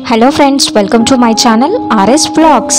hello friends welcome to my channel RS blogs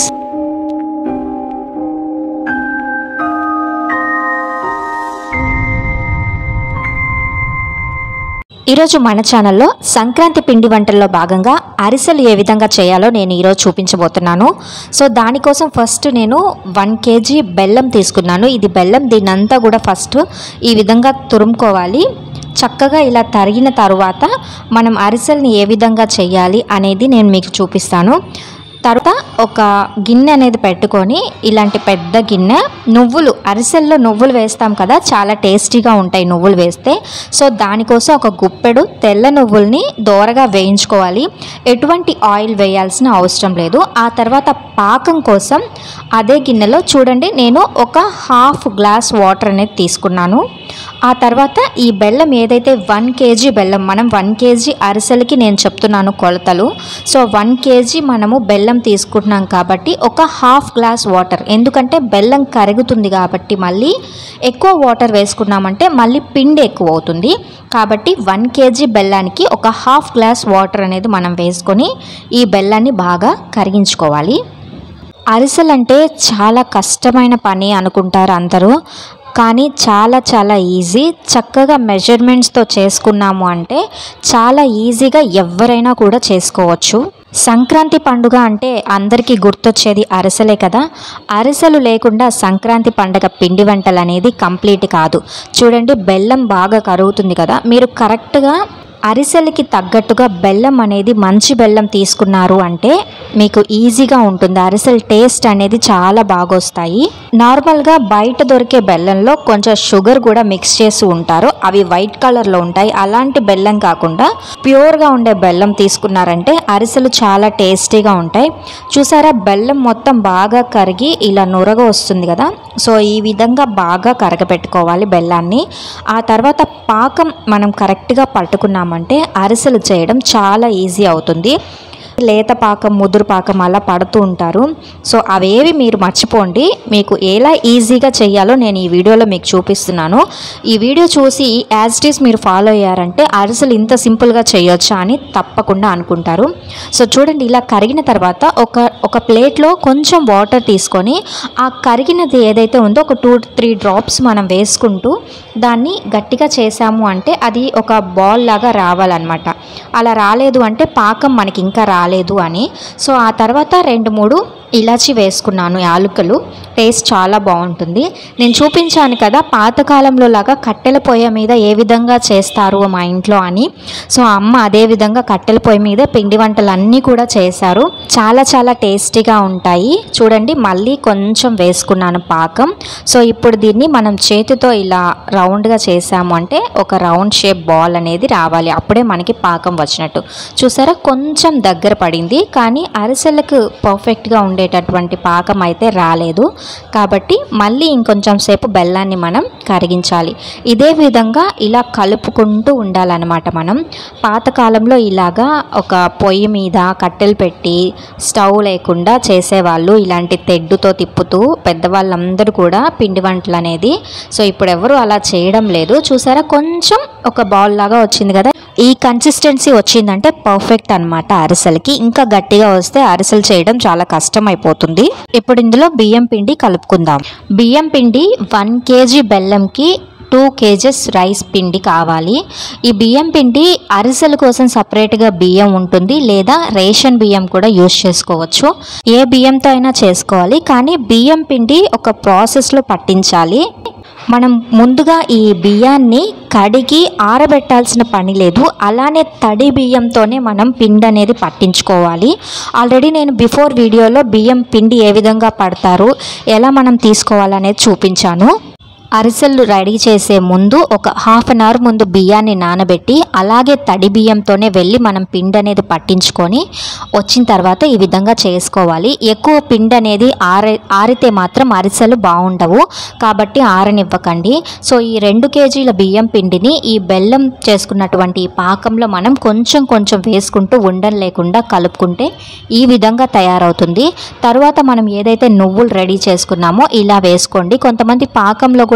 ఈరోజు మన ఛానల్లో సంక్రాంతి పిండి వంటల్లో భాగంగా అరిసెలు ఏ విధంగా చేయాలో నేను ఈరోజు చూపించబోతున్నాను సో దానికోసం ఫస్ట్ నేను వన్ కేజీ బెల్లం తీసుకున్నాను ఇది బెల్లం దీన్నంతా కూడా ఫస్ట్ ఈ విధంగా తురుముకోవాలి చక్కగా ఇలా తరిగిన తరువాత మనం అరిసెల్ని ఏ విధంగా చేయాలి అనేది నేను మీకు చూపిస్తాను తర్వాత ఒక గిన్నె అనేది పెట్టుకొని ఇలాంటి పెద్ద గిన్నె నువ్వులు అరిసెల్లో నువ్వులు వేస్తాం కదా చాలా టేస్టీగా ఉంటాయి నువ్వులు వేస్తే సో దానికోసం ఒక గుప్పెడు తెల్ల నువ్వుల్ని దోరగా వేయించుకోవాలి ఎటువంటి ఆయిల్ వేయాల్సిన అవసరం లేదు ఆ తర్వాత పాకం కోసం అదే గిన్నెలో చూడండి నేను ఒక హాఫ్ గ్లాస్ వాటర్ అనేది తీసుకున్నాను ఆ తర్వాత ఈ బెల్లం ఏదైతే వన్ కేజీ బెల్లం మనం వన్ కేజీ అరిసెలకి నేను చెప్తున్నాను కొలతలు సో వన్ కేజీ మనము బెల్లం తీసుకుంటున్నాం కాబట్టి ఒక హాఫ్ గ్లాస్ వాటర్ ఎందుకంటే బెల్లం కరుగుతుంది కాబట్టి మళ్ళీ ఎక్కువ వాటర్ వేసుకున్నామంటే మళ్ళీ పిండి ఎక్కువ అవుతుంది కాబట్టి వన్ కేజీ బెల్లానికి ఒక హాఫ్ గ్లాస్ వాటర్ అనేది మనం వేసుకొని ఈ బెల్లాన్ని బాగా కరిగించుకోవాలి అరిసెలు అంటే చాలా కష్టమైన పని అనుకుంటారు అందరూ కానీ చాలా చాలా ఈజీ చక్కగా మెజర్మెంట్స్తో చేసుకున్నాము అంటే చాలా ఈజీగా ఎవరైనా కూడా చేసుకోవచ్చు సంక్రాంతి పండుగ అంటే అందరికీ గుర్తొచ్చేది అరిసెలే కదా అరిసెలు లేకుండా సంక్రాంతి పండుగ పిండి వంటలు అనేది కంప్లీట్ కాదు చూడండి బెల్లం బాగా కరుగుతుంది కదా మీరు కరెక్ట్గా అరిసెలకి తగ్గట్టుగా బెల్లం అనేది మంచి బెల్లం తీసుకున్నారు అంటే మీకు ఈజీగా ఉంటుంది అరిసెల టేస్ట్ అనేది చాలా బాగా వస్తాయి నార్మల్గా బయట దొరికే బెల్లంలో కొంచెం షుగర్ కూడా మిక్స్ చేసి ఉంటారు అవి వైట్ కలర్లో ఉంటాయి అలాంటి బెల్లం కాకుండా ప్యూర్గా ఉండే బెల్లం తీసుకున్నారంటే అరిసెలు చాలా టేస్టీగా ఉంటాయి చూసారా బెల్లం మొత్తం బాగా కరిగి ఇలా నురగ వస్తుంది కదా సో ఈ విధంగా బాగా కరగపెట్టుకోవాలి బెల్లాన్ని ఆ తర్వాత పాకం మనం కరెక్ట్గా పట్టుకున్నామంటే అరిసెలు చేయడం చాలా ఈజీ అవుతుంది లేత పాకం ముదురు పాకం అలా పడుతూ ఉంటారు సో అవేవి మీరు మర్చిపోండి మీకు ఎలా ఈజీగా చేయాలో నేను ఈ వీడియోలో మీకు చూపిస్తున్నాను ఈ వీడియో చూసి యాజ్ ఇట్ ఈస్ మీరు ఫాలో అయ్యారంటే అరిసెలు ఇంత సింపుల్గా చేయొచ్చా అని తప్పకుండా అనుకుంటారు సో చూడండి ఇలా కరిగిన తర్వాత ఒక ఒక ప్లేట్లో కొంచెం వాటర్ తీసుకొని ఆ కరిగినది ఏదైతే ఉందో ఒక టూ త్రీ డ్రాప్స్ మనం వేసుకుంటూ దాన్ని గట్టిగా చేసాము అంటే అది ఒక బాల్ లాగా రావాలన్నమాట అలా రాలేదు అంటే పాకం మనకి ఇంకా రాలేదు అని సో ఆ తర్వాత రెండు మూడు ఇలాచి వేసుకున్నాను యాలుకలు టేస్ట్ చాలా బాగుంటుంది నేను చూపించాను కదా పాతకాలంలో లాగా కట్టెల పొయ్యి మీద ఏ విధంగా చేస్తారు మా ఇంట్లో అని సో అమ్మ అదే విధంగా కట్టెల పొయ్యి మీద పిండి వంటలు అన్నీ కూడా చేశారు చాలా చాలా టేస్టీగా ఉంటాయి చూడండి మళ్ళీ కొంచెం వేసుకున్నాను పాకం సో ఇప్పుడు దీన్ని మనం చేతితో ఇలా రౌండ్గా చేసాము అంటే ఒక రౌండ్ షేప్ బాల్ అనేది రావాలి అప్పుడే మనకి పాకం వచ్చినట్టు చూసారా కొంచెం దగ్గర పడింది కానీ అరిసెలకు పర్ఫెక్ట్గా ఉండేటటువంటి పాకం అయితే రాలేదు కాబట్టి మళ్ళీ ఇంకొంచెం సేపు బెల్లాన్ని మనం కరిగించాలి ఇదే విధంగా ఇలా కలుపుకుంటూ ఉండాలన్నమాట మనం పాతకాలంలో ఇలాగా ఒక పొయ్యి మీద కట్టెలు పెట్టి స్టవ్ లేకుండా చేసేవాళ్ళు ఇలాంటి తెడ్డుతో తిప్పుతూ పెద్దవాళ్ళందరూ కూడా పిండి వంటలు అనేది సో ఇప్పుడు ఎవరు అలా చేయడం లేదు చూసారా కొంచెం ఒక బౌల్ లాగా వచ్చింది కదా ఈ కన్సిస్టెన్సీ వచ్చిందంటే పర్ఫెక్ట్ అనమాట అరిసెలకి ఇంకా గట్టిగా వస్తే అరిసెలు చేయడం చాలా కష్టం అయిపోతుంది ఇప్పుడు ఇందులో బియ్యం పిండి కలుపుకుందాం బియ్యం పిండి వన్ కేజీ బెల్లంకి టూ కేజెస్ రైస్ పిండి కావాలి ఈ బియ్యం పిండి అరిసెల కోసం సపరేట్గా బియ్యం ఉంటుంది లేదా రేషన్ బియ్యం కూడా యూస్ చేసుకోవచ్చు ఏ బియ్యంతో అయినా చేసుకోవాలి కానీ బియ్యం పిండి ఒక ప్రాసెస్లో పట్టించాలి మనం ముందుగా ఈ బియ్యాన్ని కడిగి ఆరబెట్టాల్సిన పని లేదు అలానే తడి బియ్యంతోనే మనం పిండి అనేది పట్టించుకోవాలి ఆల్రెడీ నేను బిఫోర్ వీడియోలో బియ్యం పిండి ఏ విధంగా పడతారు ఎలా మనం తీసుకోవాలనేది చూపించాను అరిసెలు రెడీ చేసే ముందు ఒక హాఫ్ అన్ అవర్ ముందు బియ్యాన్ని నానబెట్టి అలాగే తడి బియ్యంతోనే వెళ్ళి మనం పిండి అనేది పట్టించుకొని వచ్చిన తర్వాత ఈ విధంగా చేసుకోవాలి ఎక్కువ పిండి అనేది ఆర ఆరితే మాత్రం అరిసెలు బాగుండవు కాబట్టి ఆరనివ్వకండి సో ఈ రెండు కేజీల బియ్యం పిండిని ఈ బెల్లం చేసుకున్నటువంటి ఈ పాకంలో మనం కొంచెం కొంచెం వేసుకుంటూ ఉండలు లేకుండా కలుపుకుంటే ఈ విధంగా తయారవుతుంది తర్వాత మనం ఏదైతే నువ్వులు రెడీ చేసుకున్నామో ఇలా వేసుకోండి కొంతమంది పాకంలో కూడా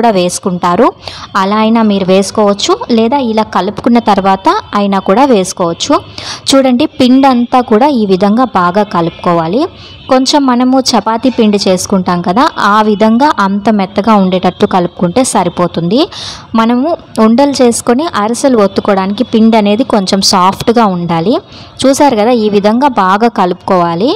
కూడా వేసుకుంటారు అలా అయినా మీరు వేసుకోవచ్చు లేదా ఇలా కలుపుకున్న తర్వాత అయినా కూడా వేసుకోవచ్చు చూడండి పిండి అంతా కూడా ఈ విధంగా బాగా కలుపుకోవాలి కొంచెం మనము చపాతీ పిండి చేసుకుంటాం కదా ఆ విధంగా అంత మెత్తగా ఉండేటట్టు కలుపుకుంటే సరిపోతుంది మనము ఉండలు చేసుకొని అరిసెలు ఒత్తుకోవడానికి పిండి అనేది కొంచెం సాఫ్ట్గా ఉండాలి చూసారు కదా ఈ విధంగా బాగా కలుపుకోవాలి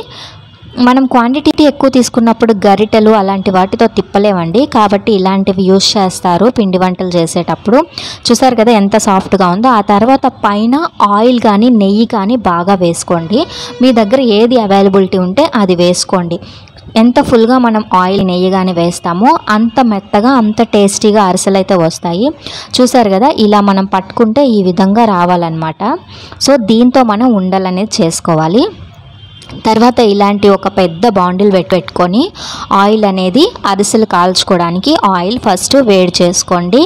మనం క్వాంటిటీ ఎక్కువ తీసుకున్నప్పుడు గరిటెలు అలాంటి వాటితో తిప్పలేమండి కాబట్టి ఇలాంటివి యూస్ చేస్తారు పిండి వంటలు చేసేటప్పుడు చూసారు కదా ఎంత సాఫ్ట్గా ఉందో ఆ తర్వాత పైన ఆయిల్ కానీ నెయ్యి కానీ బాగా వేసుకోండి మీ దగ్గర ఏది అవైలబిలిటీ ఉంటే అది వేసుకోండి ఎంత ఫుల్గా మనం ఆయిల్ నెయ్యి కానీ వేస్తామో అంత మెత్తగా అంత టేస్టీగా అరిసెలు అయితే వస్తాయి చూసారు కదా ఇలా మనం పట్టుకుంటే ఈ విధంగా రావాలన్నమాట సో దీంతో మనం ఉండలనేది చేసుకోవాలి తర్వాత ఇలాంటి ఒక పెద్ద బాండిల్ పెట్టి పెట్టుకొని ఆయిల్ అనేది అరిసెలు కాల్చుకోవడానికి ఆయిల్ ఫస్ట్ వేడి చేసుకోండి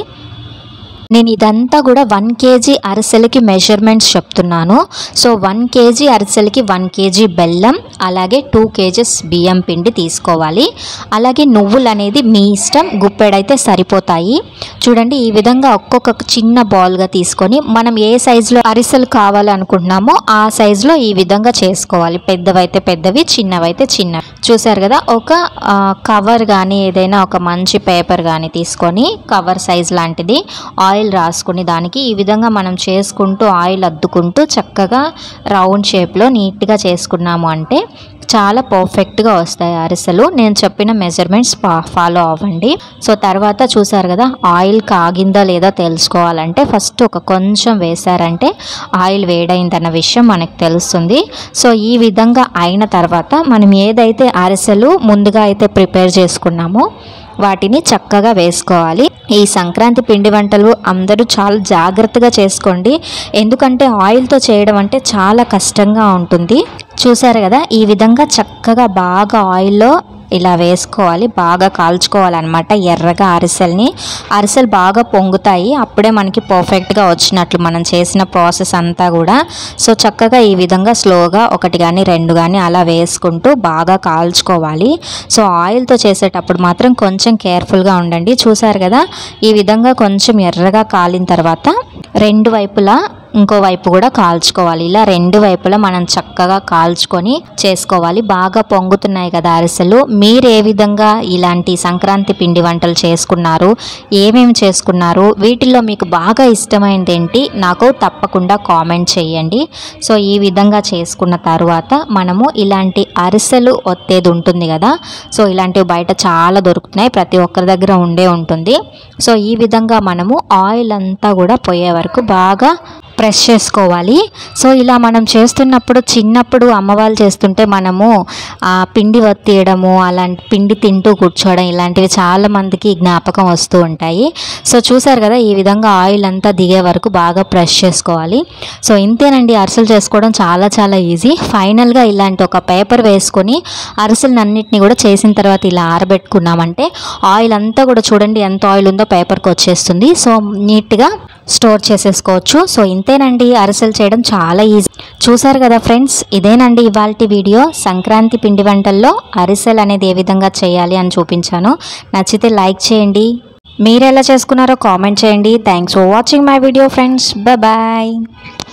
నేను ఇదంతా కూడా వన్ కేజీ అరిసెలకి మెజర్మెంట్స్ చెప్తున్నాను సో వన్ కేజీ అరిసెలకి వన్ కేజీ బెల్లం అలాగే టూ కేజెస్ బియ్యం పిండి తీసుకోవాలి అలాగే నువ్వులు అనేది మీ ఇష్టం గుప్పెడైతే సరిపోతాయి చూడండి ఈ విధంగా ఒక్కొక్క చిన్న బాల్గా తీసుకొని మనం ఏ సైజులో అరిసెలు కావాలనుకుంటున్నామో ఆ సైజులో ఈ విధంగా చేసుకోవాలి పెద్దవైతే పెద్దవి చిన్నవైతే చిన్నవి చూసారు కదా ఒక ఆ, కవర్ కానీ ఏదైనా ఒక మంచి పేపర్ కానీ తీసుకొని కవర్ సైజ్ లాంటిది ఆయిల్ రాసుకుని దానికి ఈ విధంగా మనం చేసుకుంటూ ఆయిల్ అద్దుకుంటూ చక్కగా రౌండ్ షేప్లో నీట్గా చేసుకున్నాము అంటే చాలా పర్ఫెక్ట్గా వస్తాయి అరిసెలు నేను చెప్పిన మెజర్మెంట్స్ ఫాలో అవ్వండి సో తర్వాత చూసారు కదా ఆయిల్ కాగిందా లేదా తెలుసుకోవాలంటే ఫస్ట్ ఒక కొంచెం వేశారంటే ఆయిల్ వేడైందన్న విషయం మనకు తెలుస్తుంది సో ఈ విధంగా అయిన తర్వాత మనం ఏదైతే అరిసెలు ముందుగా అయితే ప్రిపేర్ చేసుకున్నామో వాటిని చక్కగా వేసుకోవాలి ఈ సంక్రాంతి పిండి వంటలు అందరూ చాలా జాగ్రత్తగా చేసుకోండి ఎందుకంటే ఆయిల్తో చేయడం అంటే చాలా కష్టంగా ఉంటుంది చూసారు కదా ఈ విధంగా చక్కగా బాగా ఆయిల్లో ఇలా వేసుకోవాలి బాగా కాల్చుకోవాలన్నమాట ఎర్రగా అరిసెల్ని అరిసెలు బాగా పొంగుతాయి అప్పుడే మనకి పర్ఫెక్ట్గా వచ్చినట్లు మనం చేసిన ప్రాసెస్ అంతా కూడా సో చక్కగా ఈ విధంగా స్లోగా ఒకటి కానీ రెండు కానీ అలా వేసుకుంటూ బాగా కాల్చుకోవాలి సో ఆయిల్తో చేసేటప్పుడు మాత్రం కొంచెం కేర్ఫుల్గా ఉండండి చూసారు కదా ఈ విధంగా కొంచెం ఎర్రగా కాలిన తర్వాత రెండు వైపులా ఇంకో వైపు కూడా కాల్చుకోవాలి ఇలా రెండు వైపులా మనం చక్కగా కాల్చుకొని చేసుకోవాలి బాగా పొంగుతున్నాయి కదా అరిసెలు మీరు ఏ విధంగా ఇలాంటి సంక్రాంతి పిండి వంటలు చేసుకున్నారు ఏమేమి చేసుకున్నారు వీటిల్లో మీకు బాగా ఇష్టమైనది ఏంటి నాకు తప్పకుండా కామెంట్ చేయండి సో ఈ విధంగా చేసుకున్న తర్వాత మనము ఇలాంటి అరిసెలు ఒత్తేది ఉంటుంది కదా సో ఇలాంటివి బయట చాలా దొరుకుతున్నాయి ప్రతి ఒక్కరి దగ్గర ఉండే ఉంటుంది సో ఈ విధంగా మనము ఆయిల్ అంతా కూడా పోయే వరకు బాగా ప్రెస్ చేసుకోవాలి సో ఇలా మనం చేస్తున్నప్పుడు చిన్నప్పుడు అమ్మ వాళ్ళు చేస్తుంటే మనము ఆ పిండి వత్తియడము అలాంటి పిండి తింటూ కూర్చోవడం ఇలాంటివి చాలా మందికి జ్ఞాపకం వస్తూ ఉంటాయి సో చూసారు కదా ఈ విధంగా ఆయిల్ అంతా దిగే వరకు బాగా ప్రెస్ చేసుకోవాలి సో ఇంతేనండి అరిసెలు చేసుకోవడం చాలా చాలా ఈజీ ఫైనల్గా ఇలాంటి ఒక పేపర్ వేసుకొని అరిసెలను అన్నిటిని కూడా చేసిన తర్వాత ఇలా ఆరబెట్టుకున్నామంటే ఆయిల్ అంతా కూడా చూడండి ఎంత ఆయిల్ ఉందో పేపర్కి వచ్చేస్తుంది సో నీట్గా స్టోర్ చేసేసుకోవచ్చు సో ఇంతేనండి అరిసెలు చేయడం చాలా ఈజీ చూసారు కదా ఫ్రెండ్స్ ఇదేనండి ఇవాళ వీడియో సంక్రాంతి పిండి వంటల్లో అరిసెలు అనేది ఏ విధంగా చేయాలి అని చూపించాను నచ్చితే లైక్ చేయండి మీరు ఎలా చేసుకున్నారో కామెంట్ చేయండి thanks for watching my video friends bye